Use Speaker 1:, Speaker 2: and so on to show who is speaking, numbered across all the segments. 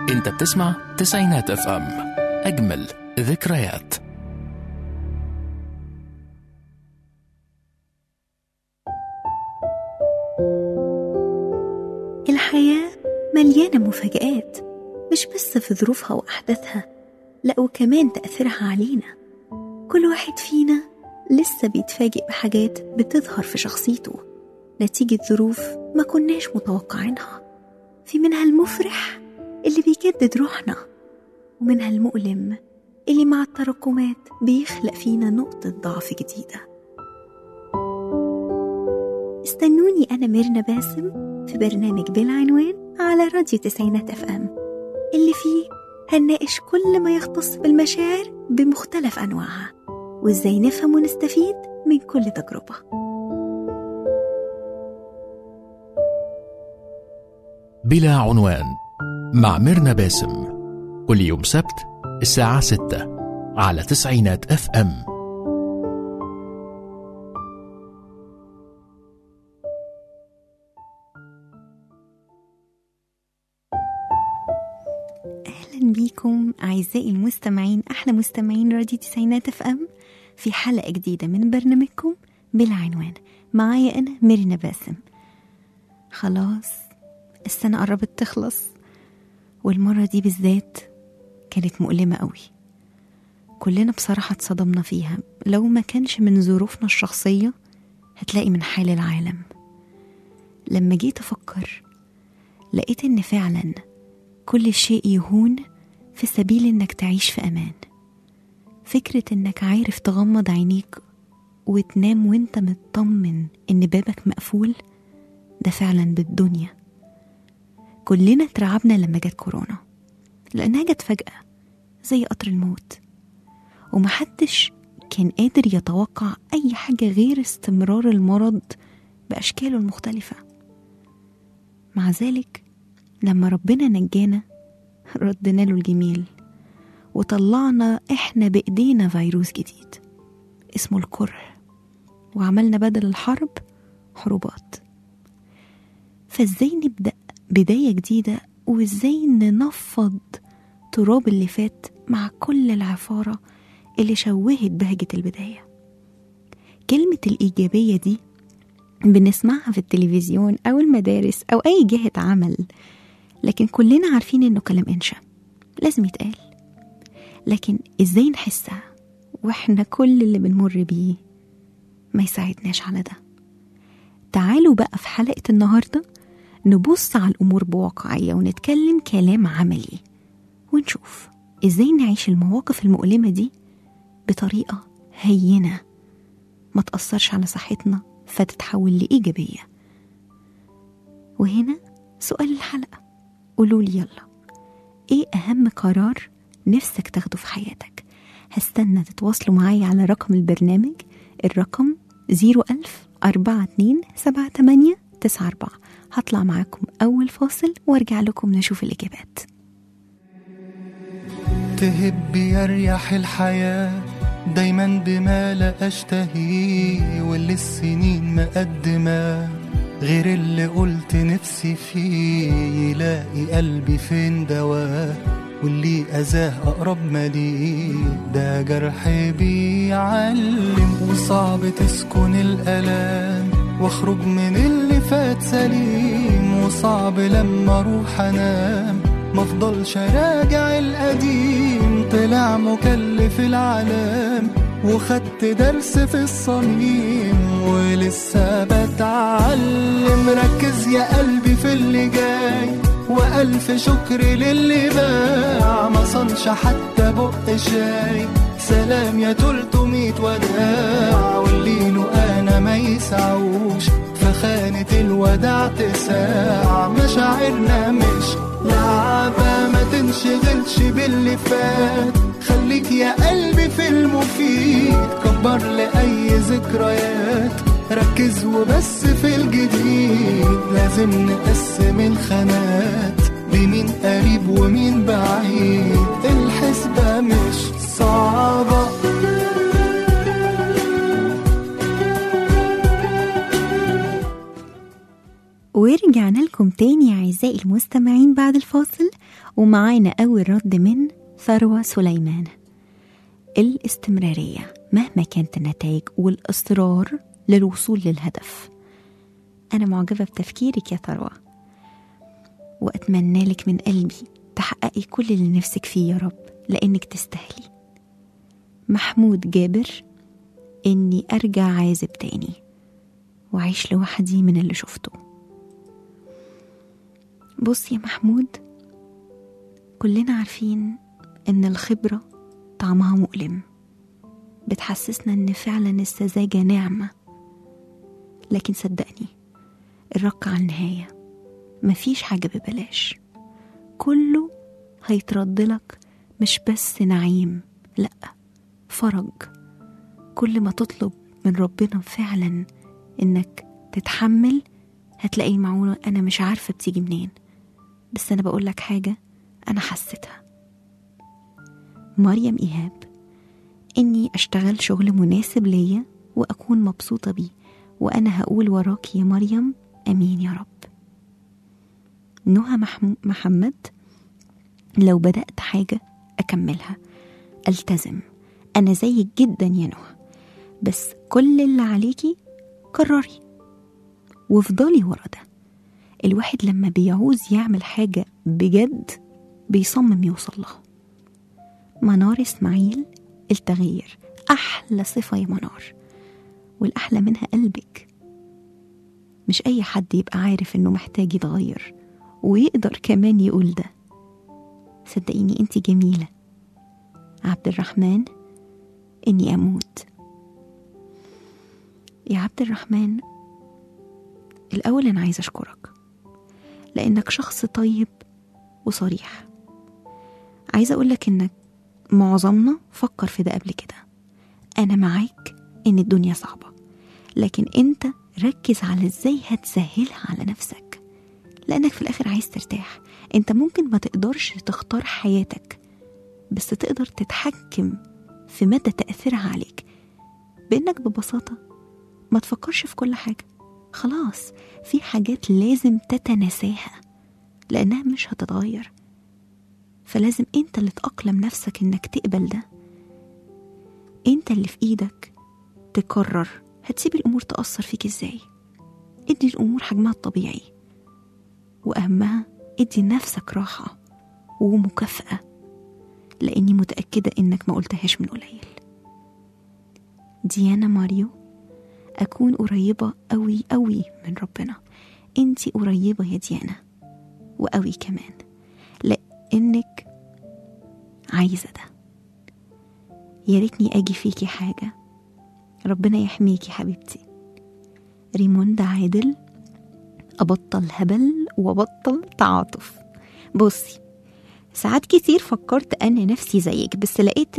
Speaker 1: انت بتسمع تسعينات اف ام اجمل ذكريات
Speaker 2: الحياة مليانة مفاجآت مش بس في ظروفها وأحداثها لأ وكمان تأثيرها علينا كل واحد فينا لسه بيتفاجئ بحاجات بتظهر في شخصيته نتيجة ظروف ما كناش متوقعينها في منها المفرح اللي بيجدد روحنا ومنها المؤلم اللي مع التراكمات بيخلق فينا نقطة ضعف جديدة استنوني أنا ميرنا باسم في برنامج بالعنوان على راديو تسعينات اف ام اللي فيه هنناقش كل ما يختص بالمشاعر بمختلف أنواعها وإزاي نفهم ونستفيد من كل تجربة
Speaker 1: بلا عنوان مع ميرنا باسم كل يوم سبت الساعة 6 على تسعينات اف ام
Speaker 2: أهلا بيكم أعزائي المستمعين أحلى مستمعين راديو تسعينات اف ام في حلقة جديدة من برنامجكم بالعنوان معايا أنا ميرنا باسم خلاص السنة قربت تخلص والمرة دي بالذات كانت مؤلمة قوي كلنا بصراحة اتصدمنا فيها لو ما كانش من ظروفنا الشخصية هتلاقي من حال العالم لما جيت أفكر لقيت إن فعلا كل شيء يهون في سبيل إنك تعيش في أمان فكرة إنك عارف تغمض عينيك وتنام وإنت مطمن إن بابك مقفول ده فعلا بالدنيا كلنا اترعبنا لما جت كورونا لأنها جت فجأة زي قطر الموت ومحدش كان قادر يتوقع أي حاجة غير استمرار المرض بأشكاله المختلفة مع ذلك لما ربنا نجانا ردنا له الجميل وطلعنا احنا بايدينا فيروس جديد اسمه الكره وعملنا بدل الحرب حروبات فازاي نبدا بدايه جديده وازاي ننفض تراب اللي فات مع كل العفاره اللي شوهت بهجه البدايه كلمه الايجابيه دي بنسمعها في التلفزيون او المدارس او اي جهه عمل لكن كلنا عارفين انه كلام انشا لازم يتقال لكن ازاي نحسها واحنا كل اللي بنمر بيه ما يساعدناش على ده تعالوا بقى في حلقة النهاردة نبص على الأمور بواقعية ونتكلم كلام عملي ونشوف ازاي نعيش المواقف المؤلمة دي بطريقة هينة ما تأثرش على صحتنا فتتحول لإيجابية وهنا سؤال الحلقة قولوا لي يلا ايه اهم قرار نفسك تاخده في حياتك هستنى تتواصلوا معايا على رقم البرنامج الرقم 01000 42 78 94 هطلع معاكم أول فاصل وارجع لكم نشوف الإجابات
Speaker 3: تهب يريح الحياة دايما بما لا أشتهيه واللي السنين مقدمة غير اللي قلت نفسي فيه يلاقي قلبي فين دواه واللي أذاه أقرب ما ليه ده جرح بيعلم وصعب تسكن الألام واخرج من اللي فات سليم وصعب لما اروح انام مفضلش راجع القديم طلع مكلف العالم وخدت درس في الصميم ولسه بتعلم ركز يا قلبي في اللي جاي وألف شكر للي باع ما صنش حتى بق شاي سلام يا تلتمية وداع واللي له أنا ما يسعوش فخانة الوداع تساع مشاعرنا مش لعبة ما تنشغلش باللي فات خليك يا قلبي في المفيد كبر لأي ذكريات ركز وبس في الجديد لازم نقسم الخانات بمين قريب ومين بعيد الحسبة مش صعبة
Speaker 2: ورجعنا لكم تاني أعزائي المستمعين بعد الفاصل ومعانا أول رد من ثروة سليمان الاستمرارية مهما كانت النتائج والإصرار للوصول للهدف أنا معجبة بتفكيرك يا ثروة وأتمنى لك من قلبي تحققي كل اللي نفسك فيه يا رب لأنك تستاهلي محمود جابر إني أرجع عازب تاني وأعيش لوحدي من اللي شفته بص يا محمود كلنا عارفين إن الخبرة طعمها مؤلم بتحسسنا إن فعلا السذاجة نعمة لكن صدقني الرق على النهاية مفيش حاجة ببلاش كله هيترد لك مش بس نعيم لأ فرج كل ما تطلب من ربنا فعلا إنك تتحمل هتلاقي المعونة أنا مش عارفة بتيجي منين بس أنا بقولك حاجة أنا حسيتها مريم إيهاب إني أشتغل شغل مناسب ليا وأكون مبسوطة بيه وأنا هقول وراك يا مريم أمين يا رب نهى محم- محمد لو بدأت حاجة أكملها ألتزم أنا زيك جدا يا نهى بس كل اللي عليكي كرري وافضلي ورا ده الواحد لما بيعوز يعمل حاجة بجد بيصمم يوصل لها منار إسماعيل التغيير أحلى صفة يا منار والأحلى منها قلبك مش أي حد يبقى عارف إنه محتاج يتغير ويقدر كمان يقول ده صدقيني انت جميلة عبد الرحمن إني أموت يا عبد الرحمن الأول أنا عايزة أشكرك لأنك شخص طيب وصريح عايزة أقولك إنك معظمنا فكر في ده قبل كده أنا معاك إن الدنيا صعبة لكن أنت ركز على إزاي هتسهلها على نفسك لأنك في الآخر عايز ترتاح أنت ممكن ما تقدرش تختار حياتك بس تقدر تتحكم في مدى تأثيرها عليك بإنك ببساطة ما تفكرش في كل حاجة خلاص في حاجات لازم تتناساها لأنها مش هتتغير فلازم انت اللي تأقلم نفسك انك تقبل ده انت اللي في ايدك تقرر هتسيب الامور تأثر فيك ازاي ادي الامور حجمها الطبيعي واهمها ادي لنفسك راحة ومكافأة لاني متأكدة انك ما قلتهاش من قليل ديانا ماريو أكون قريبة أوي أوي من ربنا انتي قريبة يا ديانا وأوي كمان لأنك عايزة ده يا ريتني أجي فيكي حاجة ربنا يحميكي حبيبتي ريموندا عادل أبطل هبل وأبطل تعاطف بصي ساعات كتير فكرت أنا نفسي زيك بس لقيت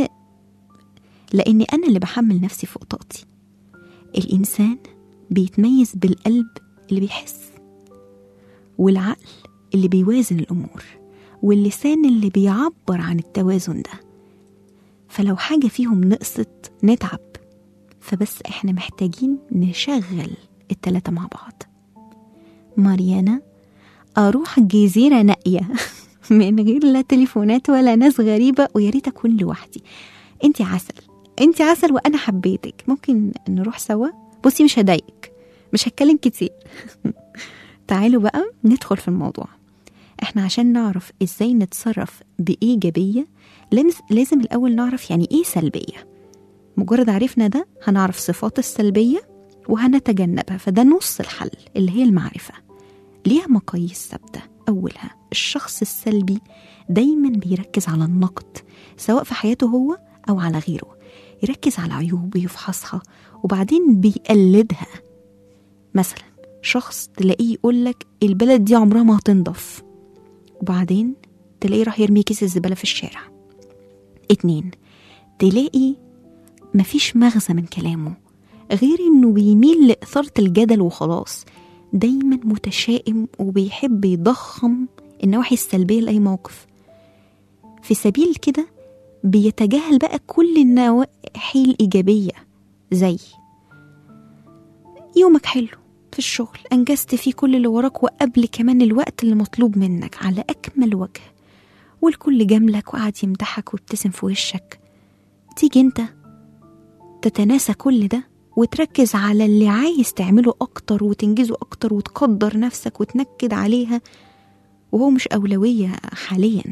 Speaker 2: لأني أنا اللي بحمل نفسي فوق طاقتي الإنسان بيتميز بالقلب اللي بيحس والعقل اللي بيوازن الأمور واللسان اللي بيعبر عن التوازن ده فلو حاجة فيهم نقصت نتعب فبس احنا محتاجين نشغل التلاتة مع بعض ماريانا أروح الجزيرة نائية من غير لا تليفونات ولا ناس غريبة ويا ريت أكون لوحدي انتي عسل انتي عسل وأنا حبيتك ممكن نروح سوا بصي مش هضايقك مش هتكلم كتير تعالوا بقى ندخل في الموضوع احنا عشان نعرف ازاي نتصرف بإيجابية لازم- لازم الأول نعرف يعني ايه سلبية مجرد عرفنا ده هنعرف صفات السلبية وهنتجنبها فده نص الحل اللي هي المعرفة ليها مقاييس ثابتة أولها الشخص السلبي دايما بيركز على النقد سواء في حياته هو أو على غيره يركز على عيوبه يفحصها وبعدين بيقلدها مثلا شخص تلاقيه يقولك البلد دي عمرها ما هتنضف وبعدين تلاقيه راح يرمي كيس الزبالة في الشارع اتنين تلاقي مفيش مغزى من كلامه غير انه بيميل لإثارة الجدل وخلاص دايما متشائم وبيحب يضخم النواحي السلبية لأي موقف في سبيل كده بيتجاهل بقى كل النواحي الإيجابية زي يومك حلو في الشغل أنجزت فيه كل اللي وراك وقبل كمان الوقت اللي مطلوب منك على أكمل وجه والكل جاملك وقعد يمدحك ويبتسم في وشك تيجي انت تتناسى كل ده وتركز على اللي عايز تعمله أكتر وتنجزه أكتر وتقدر نفسك وتنكد عليها وهو مش أولوية حاليا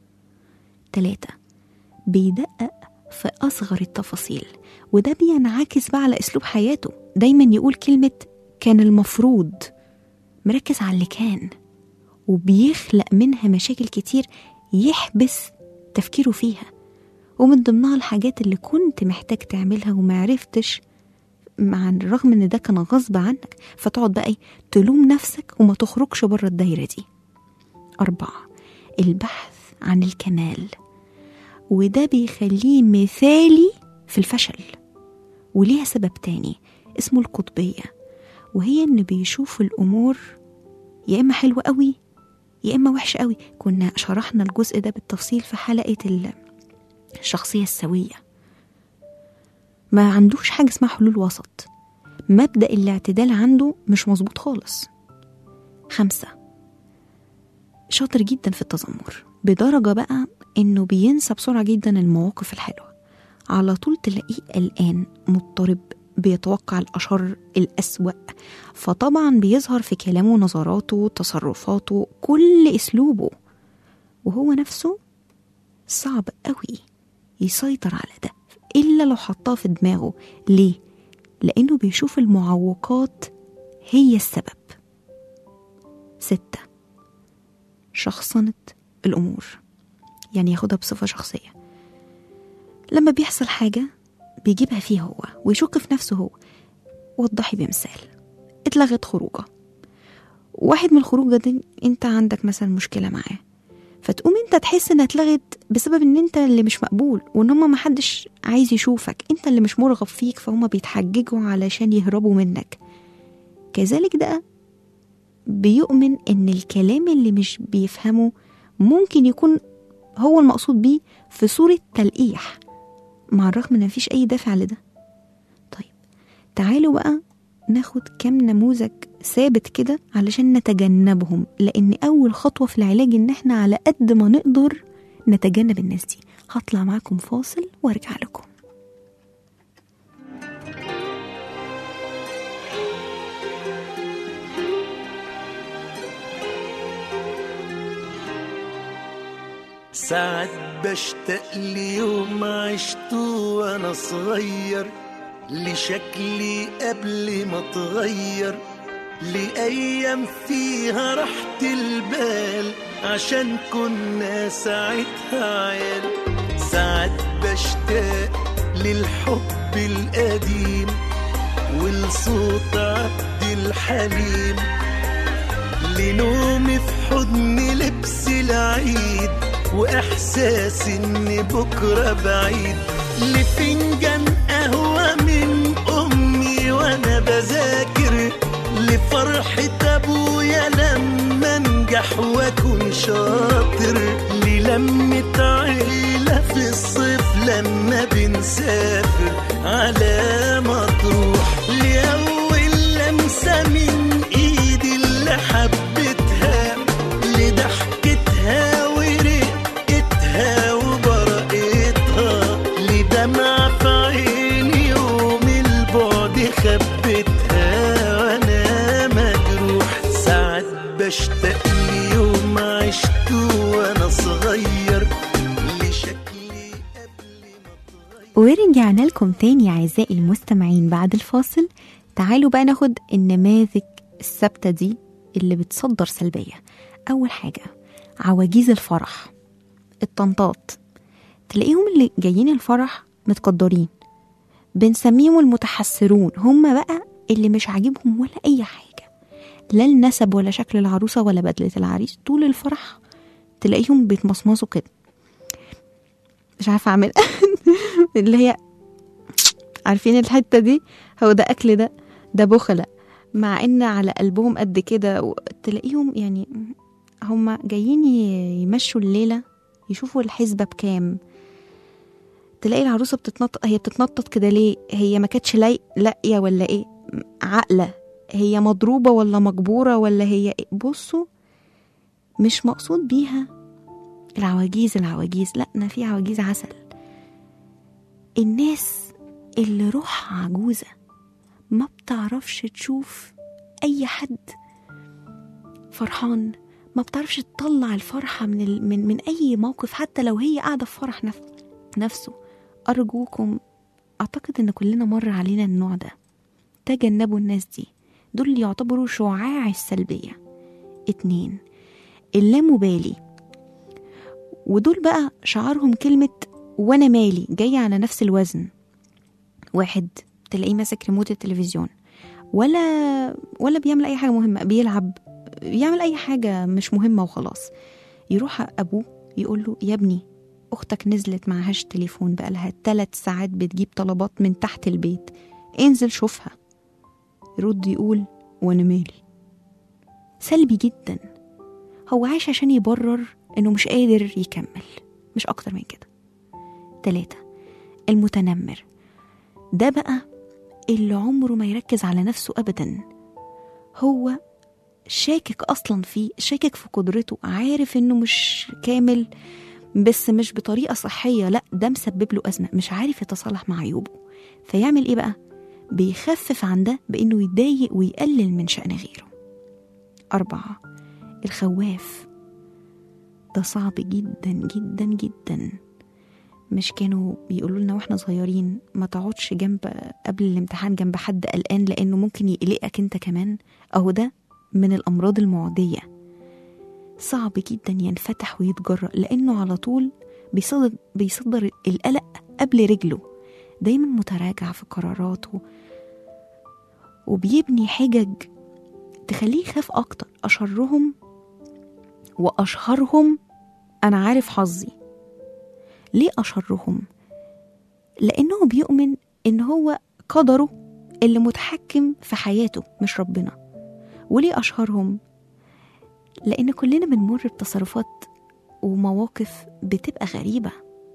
Speaker 2: تلاتة بيدقق في أصغر التفاصيل وده بينعكس بقى على أسلوب حياته دايما يقول كلمة كان المفروض مركز على اللي كان وبيخلق منها مشاكل كتير يحبس تفكيره فيها ومن ضمنها الحاجات اللي كنت محتاج تعملها ومعرفتش مع الرغم ان ده كان غصب عنك فتقعد بقى ايه تلوم نفسك وما تخرجش بره الدايرة دي أربعة البحث عن الكمال وده بيخليه مثالي في الفشل وليها سبب تاني اسمه القطبية وهي إن بيشوف الأمور يا إما حلوة قوي يا إما وحشة قوي كنا شرحنا الجزء ده بالتفصيل في حلقة ال- الشخصية السوية ما عندوش حاجة اسمها حلول وسط مبدأ الاعتدال عنده مش مظبوط خالص خمسة شاطر جدا في التذمر بدرجة بقى إنه بينسى بسرعة جدا المواقف الحلوة على طول تلاقيه قلقان مضطرب بيتوقع الأشر الأسوأ فطبعا بيظهر في كلامه ونظراته تصرفاته كل أسلوبه وهو نفسه صعب قوي يسيطر على ده إلا لو حطاه في دماغه ليه؟ لأنه بيشوف المعوقات هي السبب ستة شخصنة الأمور يعني ياخدها بصفة شخصية لما بيحصل حاجة بيجيبها فيه هو ويشك في نفسه هو وضحي بمثال اتلغت خروجه واحد من الخروجة دي انت عندك مثلا مشكلة معاه فتقوم انت تحس انها اتلغت بسبب ان انت اللي مش مقبول وان هما محدش عايز يشوفك انت اللي مش مرغب فيك فهم بيتحججوا علشان يهربوا منك كذلك ده بيؤمن ان الكلام اللي مش بيفهمه ممكن يكون هو المقصود بيه في صورة تلقيح مع الرغم ان مفيش اي دافع لده طيب تعالوا بقى ناخد كام نموذج ثابت كده علشان نتجنبهم لان اول خطوة في العلاج ان احنا على قد ما نقدر نتجنب الناس دي هطلع معاكم فاصل وارجع لكم
Speaker 4: ساعات بشتاق ليوم عشته وانا صغير لشكلي قبل ما اتغير لأيام فيها راحة البال عشان كنا ساعتها عيال ساعات بشتاق للحب القديم ولصوت عبد الحليم لنومي في حضن لبس العيد واحساس ان بكره بعيد لفنجان قهوه من امي وانا بذاكر لفرحه ابويا لما انجح واكون شاطر للمه عيله في الصيف لما بنسافر على مطروح لاول لمسه من ايدي اللي حبيتها لضحكتها ورقتها وبرقتها لدمع في عيني يوم البعد خبتها وانا مجروح ساعات بشتاق ليوم عشته وانا صغير لشكلي قبل ما اتغير
Speaker 2: ورجعنا لكم تاني أعزائي المستمعين بعد الفاصل تعالوا بقى ناخد النماذج الثابتة دي اللي بتصدر سلبية أول حاجة عواجيز الفرح الطنطات تلاقيهم اللي جايين الفرح متقدرين بنسميهم المتحسرون هم بقى اللي مش عاجبهم ولا أي حاجة لا النسب ولا شكل العروسة ولا بدلة العريس طول الفرح تلاقيهم بيتمصمصوا كده مش عارفة أعمل اللي هي عارفين الحتة دي هو ده أكل ده ده بخلة مع إن على قلبهم قد كده و- تلاقيهم يعني هما جايين ي- يمشوا الليلة يشوفوا الحسبة بكام تلاقي العروسة بتتنطط هي بتتنطط كده ليه هي ما كانتش لايق لاقية ولا ايه عاقلة هي مضروبة ولا مجبورة ولا هي إيه؟ بصوا مش مقصود بيها العواجيز العواجيز لا أنا في عواجيز عسل الناس اللي روحها عجوزة ما بتعرفش تشوف أي حد فرحان ما بتعرفش تطلع الفرحة من, ال... من من أي موقف حتى لو هي قاعدة في فرح نف... نفسه أرجوكم أعتقد إن كلنا مر علينا النوع ده تجنبوا الناس دي دول اللي يعتبروا شعاع السلبية اتنين اللامبالي ودول بقى شعارهم كلمة وأنا مالي جاية على نفس الوزن واحد تلاقيه ماسك ريموت التلفزيون ولا ولا بيعمل أي حاجة مهمة بيلعب يعمل أي حاجة مش مهمة وخلاص يروح أبوه يقول له يا ابني أختك نزلت معهاش تليفون بقالها ثلاث ساعات بتجيب طلبات من تحت البيت انزل شوفها يرد يقول وأنا مالي سلبي جدا هو عايش عشان يبرر إنه مش قادر يكمل مش أكتر من كده تلاتة المتنمر ده بقى اللي عمره ما يركز على نفسه أبدا هو شاكك أصلا فيه شاكك في قدرته عارف إنه مش كامل بس مش بطريقة صحية لا ده مسبب له أزمة مش عارف يتصالح مع عيوبه فيعمل إيه بقى؟ بيخفف عن ده بإنه يتضايق ويقلل من شأن غيره أربعة الخواف ده صعب جدا جدا جدا مش كانوا بيقولوا لنا واحنا صغيرين ما تقعدش جنب قبل الامتحان جنب حد قلقان لانه ممكن يقلقك انت كمان اهو ده من الامراض المعديه صعب جدا ينفتح ويتجرأ لانه على طول بيصدر بيصدر القلق قبل رجله دايما متراجع في قراراته وبيبني حجج تخليه يخاف اكتر اشرهم واشهرهم انا عارف حظي ليه أشرهم؟ لأنه بيؤمن إن هو قدره اللي متحكم في حياته مش ربنا وليه أشهرهم؟ لأن كلنا بنمر بتصرفات ومواقف بتبقى غريبة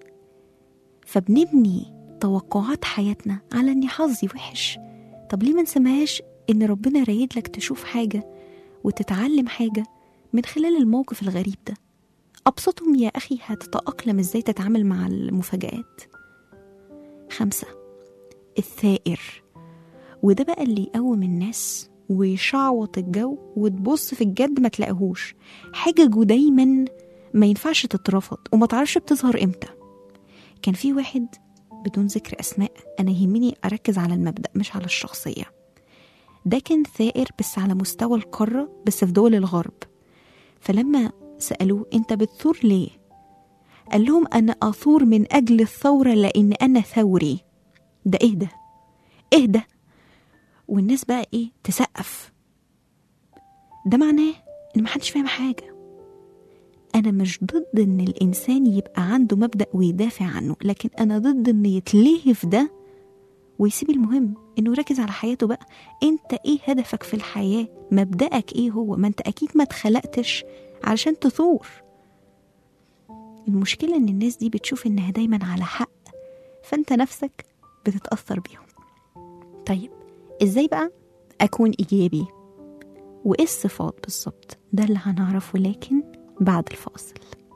Speaker 2: فبنبني توقعات حياتنا على إن حظي وحش طب ليه ما نسميهاش إن ربنا رايد لك تشوف حاجة وتتعلم حاجة من خلال الموقف الغريب ده أبسطهم يا أخي هتتأقلم إزاي تتعامل مع المفاجآت خمسة الثائر وده بقى اللي يقوم الناس ويشعوط الجو وتبص في الجد ما تلاقيهوش حججه دايما ما ينفعش تترفض وما تعرفش بتظهر امتى كان في واحد بدون ذكر أسماء أنا يهمني أركز على المبدأ مش على الشخصية ده كان ثائر بس على مستوى القارة بس في دول الغرب فلما سألوه أنت بتثور ليه؟ قال لهم أنا أثور من أجل الثورة لأن أنا ثوري ده إيه ده؟ إيه ده؟ والناس بقى إيه؟ تسقف ده معناه إن محدش فاهم حاجة أنا مش ضد إن الإنسان يبقى عنده مبدأ ويدافع عنه لكن أنا ضد إن يتلهي في ده ويسيب المهم إنه يركز على حياته بقى أنت إيه هدفك في الحياة مبدأك إيه هو ما أنت أكيد ما اتخلقتش علشان تثور المشكلة إن الناس دي بتشوف إنها دايما على حق فأنت نفسك بتتأثر بيهم طيب إزاي بقى أكون إيجابي وإيه الصفات بالظبط ده اللي هنعرفه لكن بعد الفاصل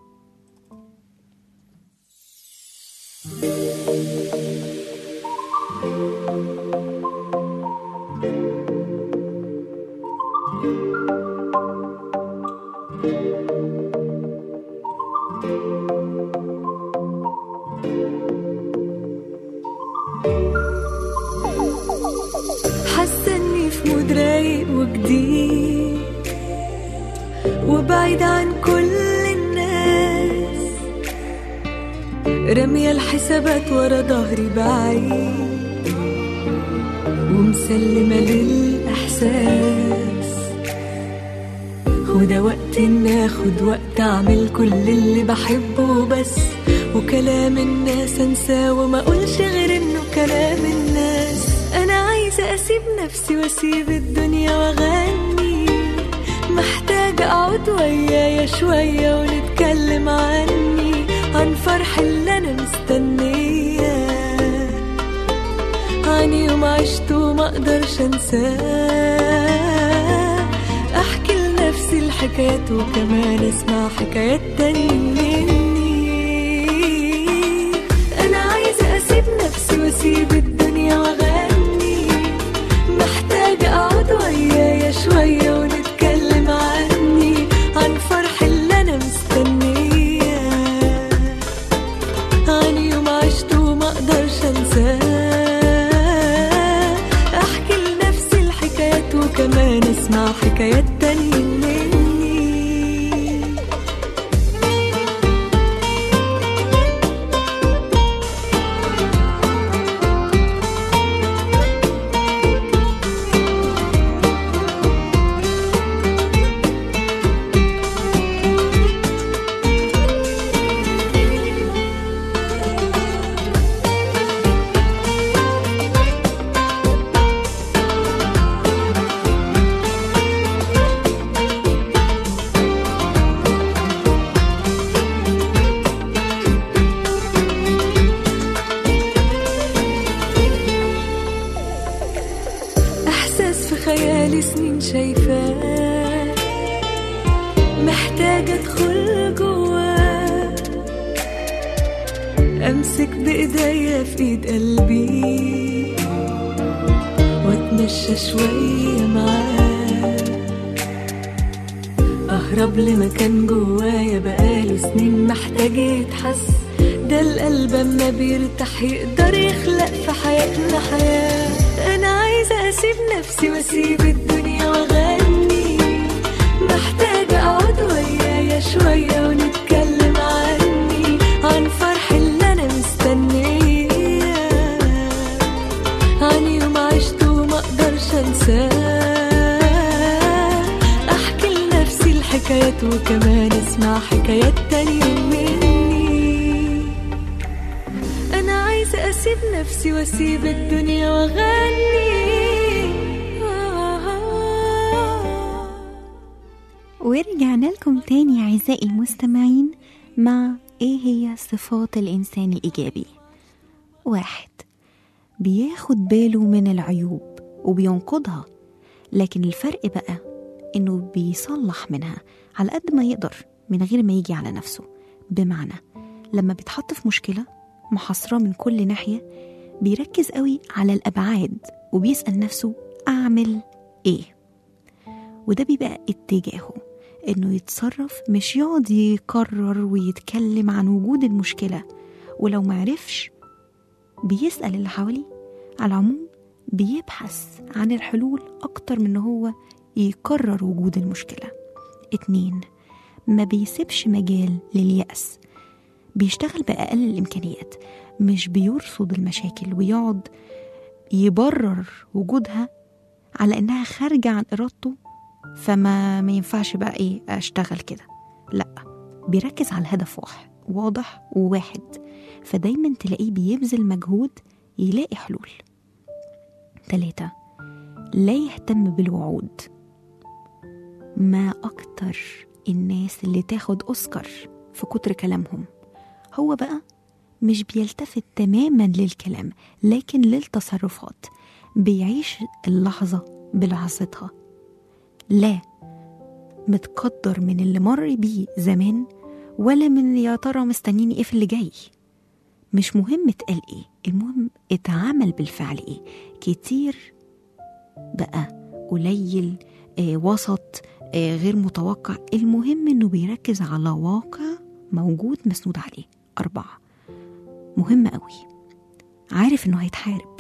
Speaker 5: حاسه اني في مود رايق وجديد وبعيد عن كل الناس رامية الحسابات ورا ظهري بعيد ومسلمة للإحساس وده وقت إن آخد وقت أعمل كل اللي بحبه بس وكلام الناس أنساه وما أقولش غير إنه كلام الناس أنا عايزة أسيب نفسي وأسيب الدنيا وأغني محتاجة أقعد ويايا شوية ونتكلم عني عن فرح اللي أنا مستنياه عن يوم عشته وما اقدرش انساه احكي لنفسي الحكايات وكمان اسمع حكايات تاني مني انا عايزه اسيب نفسي واسيب الدنيا واغني محتاجه اقعد ويايا شويه ونتكلم عني عن فرح اللي انا مستنياه عن يوم عشته وما اقدرش انساه احكي لنفسي الحكايات وكمان اسمع حكايات تانية مني احساس في خيالي سنين شايفاه محتاجة ادخل جواه امسك بايديا في ايد قلبي واتمشى شوية معاه اهرب لمكان جوايا بقاله سنين محتاج يتحس ده القلب اما بيرتاح يقدر يخلق في حياتنا حياة انا عايزة اسيب نفسي واسيب الدنيا واغني محتاجة اقعد ويايا شوية ونتكلم عني عن فرح اللي انا مستنياه عن يوم عشته وما اقدرش انساه احكي لنفسي الحكايات وكمان اسمع حكايات تانية مني انا عايزة اسيب نفسي واسيب الدنيا واغني
Speaker 2: ورجعنا لكم تاني أعزائي المستمعين مع إيه هي صفات الإنسان الإيجابي واحد بياخد باله من العيوب وبينقضها لكن الفرق بقى إنه بيصلح منها على قد ما يقدر من غير ما يجي على نفسه بمعنى لما بيتحط في مشكلة محاصرة من كل ناحية بيركز قوي على الأبعاد وبيسأل نفسه أعمل إيه وده بيبقى اتجاهه انه يتصرف مش يقعد يكرر ويتكلم عن وجود المشكلة ولو معرفش بيسأل اللي حواليه على العموم بيبحث عن الحلول أكتر من إن هو يكرر وجود المشكلة اتنين ما بيسيبش مجال لليأس بيشتغل بأقل الإمكانيات مش بيرصد المشاكل ويقعد يبرر وجودها على إنها خارجة عن إرادته فما ما ينفعش بقى إيه أشتغل كده لأ بيركز على الهدف واحد واضح وواحد فدايما تلاقيه بيبذل مجهود يلاقي حلول تلاتة لا يهتم بالوعود ما أكتر الناس اللي تاخد أوسكار في كتر كلامهم هو بقى مش بيلتفت تماما للكلام لكن للتصرفات بيعيش اللحظة بلحظتها لا متقدر من اللي مر بيه زمان ولا من يا ترى مستنيني ايه في اللي جاي مش مهم اتقال ايه المهم اتعمل بالفعل ايه كتير بقى قليل آه وسط آه غير متوقع المهم انه بيركز على واقع موجود مسنود عليه أربعة مهم قوي عارف انه هيتحارب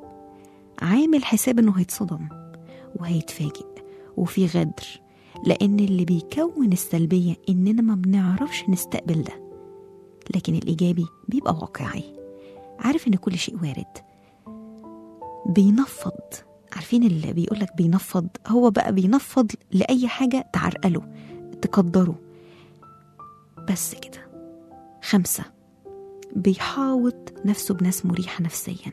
Speaker 2: عامل حساب انه هيتصدم وهيتفاجئ وفي غدر لأن اللي بيكون السلبية إننا ما بنعرفش نستقبل ده لكن الإيجابي بيبقى واقعي عارف إن كل شيء وارد بينفض عارفين اللي بيقولك بينفض هو بقى بينفض لأي حاجة تعرقله تقدره بس كده خمسة بيحاوط نفسه بناس مريحة نفسيا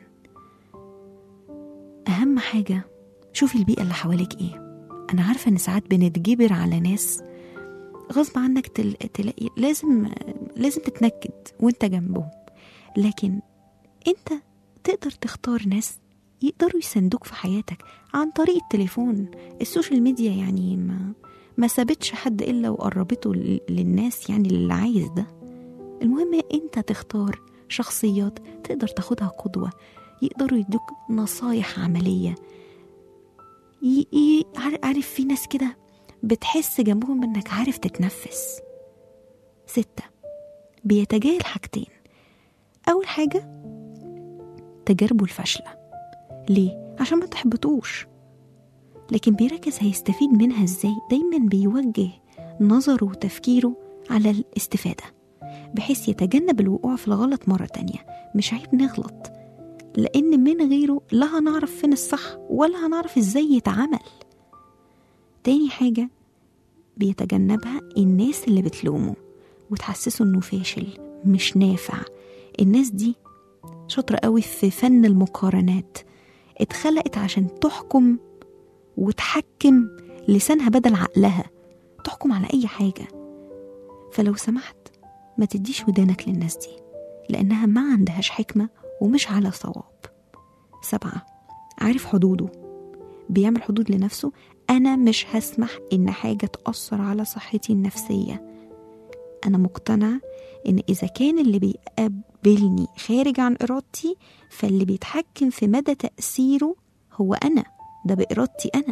Speaker 2: أهم حاجة شوفي البيئة اللي حواليك إيه أنا عارفة إن ساعات بنتجبر على ناس غصب عنك تل... تلاقي لازم لازم تتنكد وانت جنبهم لكن انت تقدر تختار ناس يقدروا يساندوك في حياتك عن طريق التليفون السوشيال ميديا يعني ما ما سابتش حد الا وقربته ل- للناس يعني اللي عايز ده المهم انت تختار شخصيات تقدر تاخدها قدوة يقدروا يدوك نصايح عملية ي... ي... عار- عارف في ناس كده بتحس جنبهم انك عارف تتنفس ستة بيتجاهل حاجتين أول حاجة تجاربه الفاشلة ليه؟ عشان ما تحبطوش لكن بيركز هيستفيد منها ازاي دايما بيوجه نظره وتفكيره على الاستفادة بحيث يتجنب الوقوع في الغلط مرة تانية مش عيب نغلط لأن من غيره لا هنعرف فين الصح ولا هنعرف ازاي يتعمل تاني حاجة بيتجنبها الناس اللي بتلومه وتحسسه انه فاشل مش نافع الناس دي شاطرة قوي في فن المقارنات اتخلقت عشان تحكم وتحكم لسانها بدل عقلها تحكم على أي حاجة فلو سمحت ما تديش ودانك للناس دي لأنها ما عندهاش حكمة ومش على صواب سبعة عارف حدوده بيعمل حدود لنفسه أنا مش هسمح إن حاجة تأثر على صحتي النفسية أنا مقتنع إن إذا كان اللي بيقابلني خارج عن إرادتي فاللي بيتحكم في مدى تأثيره هو أنا ده بإرادتي أنا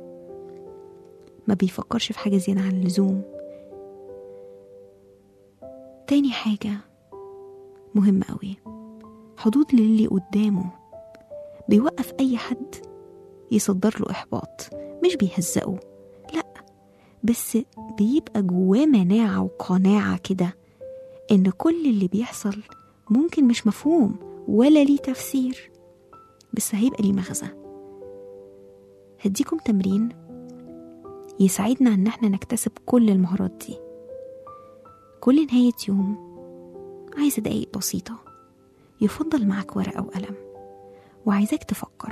Speaker 2: ما بيفكرش في حاجة زيادة عن اللزوم تاني حاجة مهمة أوي حدود للي قدامه بيوقف أي حد يصدر له إحباط مش بيهزقه لأ بس بيبقى جواه مناعة وقناعة كده إن كل اللي بيحصل ممكن مش مفهوم ولا ليه تفسير بس هيبقى ليه مغزى هديكم تمرين يساعدنا إن احنا نكتسب كل المهارات دي كل نهاية يوم عايزة دقايق بسيطة يفضل معك ورقة وقلم وعايزاك تفكر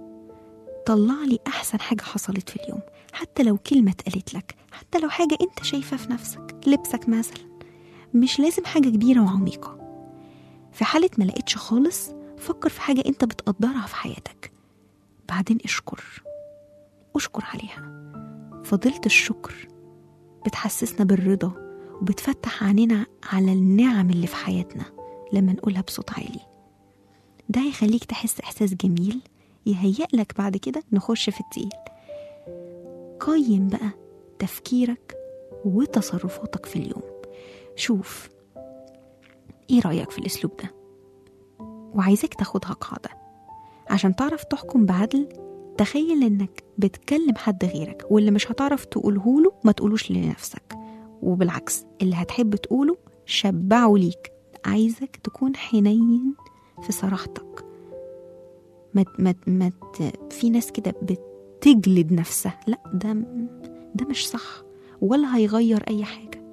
Speaker 2: طلع لي أحسن حاجة حصلت في اليوم حتى لو كلمة اتقالت لك حتى لو حاجة أنت شايفها في نفسك لبسك مثلا مش لازم حاجة كبيرة وعميقة في حالة ما لقيتش خالص فكر في حاجة أنت بتقدرها في حياتك بعدين اشكر اشكر عليها فضيلة الشكر بتحسسنا بالرضا وبتفتح عينينا على النعم اللي في حياتنا لما نقولها بصوت عالي ده هيخليك تحس إحساس جميل يهيأ لك بعد كده نخش في التقيل قيم بقى تفكيرك وتصرفاتك في اليوم شوف ايه رأيك في الأسلوب ده وعايزك تاخدها قاعدة عشان تعرف تحكم بعدل تخيل انك بتكلم حد غيرك واللي مش هتعرف تقوله له ما تقولوش لنفسك وبالعكس اللي هتحب تقوله شبعه ليك عايزك تكون حنين في صراحتك ما ما ما ت- في ناس كده بتجلد نفسها لا ده ده مش صح ولا هيغير اي حاجه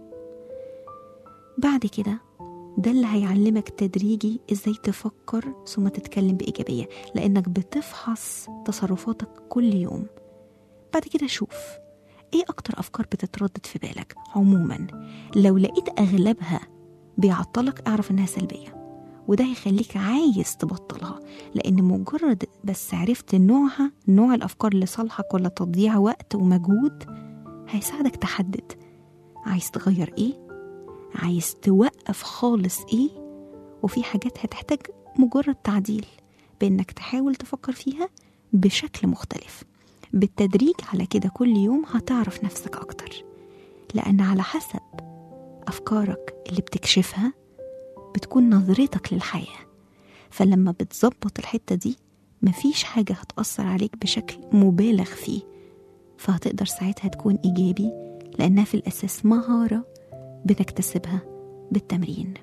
Speaker 2: بعد كده ده اللي هيعلمك تدريجي ازاي تفكر ثم تتكلم بإيجابية لأنك بتفحص تصرفاتك كل يوم بعد كده شوف ايه أكتر أفكار بتتردد في بالك عموما لو لقيت أغلبها بيعطلك اعرف إنها سلبية وده هيخليك عايز تبطلها لأن مجرد بس عرفت نوعها نوع الأفكار اللي صالحك ولا تضييع وقت ومجهود هيساعدك تحدد عايز تغير ايه عايز توقف خالص ايه وفي حاجات هتحتاج مجرد تعديل بانك تحاول تفكر فيها بشكل مختلف بالتدريج على كده كل يوم هتعرف نفسك اكتر لان على حسب افكارك اللي بتكشفها بتكون نظرتك للحياه فلما بتظبط الحته دي مفيش حاجه هتاثر عليك بشكل مبالغ فيه فهتقدر ساعتها تكون ايجابي لانها في الاساس مهاره بنكتسبها بالتمرين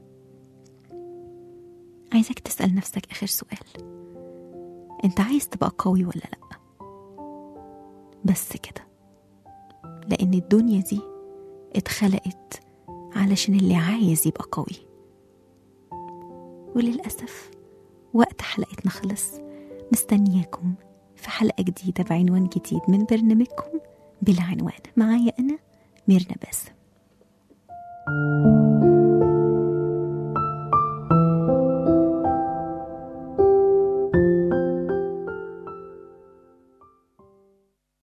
Speaker 2: عايزك تسأل نفسك آخر سؤال أنت عايز تبقى قوي ولا لأ بس كده لأن الدنيا دي اتخلقت علشان اللي عايز يبقى قوي وللأسف وقت حلقتنا خلص مستنياكم في حلقة جديدة بعنوان جديد من برنامجكم بلا عنوان معايا أنا ميرنا باسم